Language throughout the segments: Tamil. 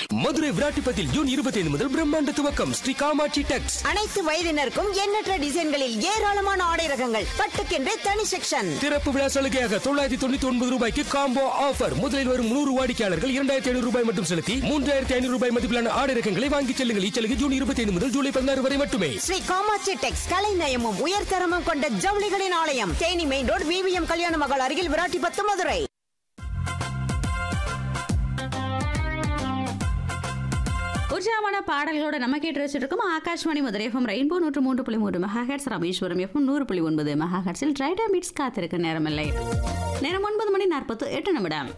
மதுரை விராட்டிப்பத்தில் ஜூன் இருபத்தி ஐந்து முதல் பிரம்மாண்ட துவக்கம் ஸ்ரீ காமாட்சி டெக்ஸ் அனைத்து வயதினருக்கும் எண்ணற்ற டிசைன்களில் ஏராளமான ஆடை ரகங்கள் பட்டுக்கென்றே தனி செக்ஷன் திறப்பு விழா சலுகையாக தொள்ளாயிரத்தி தொண்ணூத்தி ஒன்பது ரூபாய்க்கு காம்போ ஆஃபர் முதலில் வரும் நூறு வாடிக்கையாளர்கள் இரண்டாயிரத்தி ஐநூறு ரூபாய் மட்டும் செலுத்தி மூன்றாயிரத்தி ஐநூறு ரூபாய் மதிப்பிலான ஆடை ரகங்களை வாங்கிச் செல்லுங்கள் இச்சலுகை ஜூன் இருபத்தி ஐந்து முதல் ஜூலை பதினாறு வரை மட்டுமே ஸ்ரீ காமாட்சி டெக்ஸ் கலைநயமும் உயர்தரமும் கொண்ட ஜவுளிகளின் ஆலயம் தேனி மெயின் ரோடு விவிஎம் கல்யாண மகள் அருகில் விராட்டிபத்து மதுரை உற்சாகமான பாடல்களோட நம்ம கேட்டு வச்சுட்டு இருக்கோம் ஆகாஷ்வாணி மதுரை எஃப்எம் ரெயின்போ நூற்று மூன்று புள்ளி மூன்று மெகாஹெட்ஸ் ராமேஸ்வரம் எஃப்எம் நூறு புள்ளி ஒன்பது மெகாஹெட்ஸில் ரைடா மீட்ஸ் காத்திருக்க நேரமில்லை நேரம் ஒன்பது மணி நாற்பத்து எட்டு நிமிடம்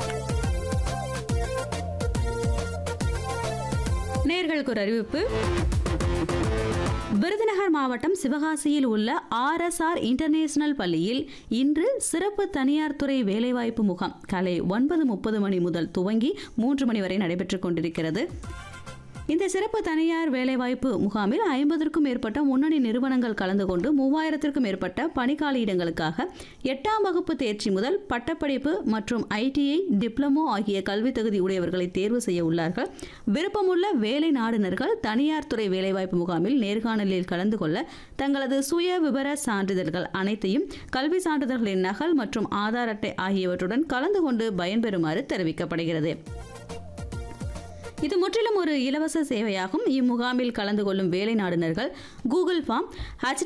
நேர்களுக்கு ஒரு அறிவிப்பு விருதுநகர் மாவட்டம் சிவகாசியில் உள்ள ஆர்எஸ்ஆர் இன்டர்நேஷனல் பள்ளியில் இன்று சிறப்பு தனியார் துறை வேலைவாய்ப்பு முகாம் காலை ஒன்பது முப்பது மணி முதல் துவங்கி மூன்று மணி வரை நடைபெற்றுக் கொண்டிருக்கிறது இந்த சிறப்பு தனியார் வேலைவாய்ப்பு முகாமில் ஐம்பதற்கும் மேற்பட்ட முன்னணி நிறுவனங்கள் கலந்து கொண்டு மூவாயிரத்திற்கும் மேற்பட்ட பணிக்கால இடங்களுக்காக எட்டாம் வகுப்பு தேர்ச்சி முதல் பட்டப்படிப்பு மற்றும் ஐடிஐ டிப்ளமோ ஆகிய கல்வி தகுதி உடையவர்களை தேர்வு செய்ய உள்ளார்கள் விருப்பமுள்ள வேலை நாடுனர்கள் தனியார் துறை வேலைவாய்ப்பு முகாமில் நேர்காணலில் கலந்து கொள்ள தங்களது சுய விவர சான்றிதழ்கள் அனைத்தையும் கல்வி சான்றிதழ்களின் நகல் மற்றும் ஆதார் அட்டை ஆகியவற்றுடன் கலந்து கொண்டு பயன்பெறுமாறு தெரிவிக்கப்படுகிறது இது முற்றிலும் ஒரு இலவச சேவையாகும் இம்முகாமில் கலந்து கொள்ளும் வேலை நாடுனர்கள் கூகுள் ஃபார்ம்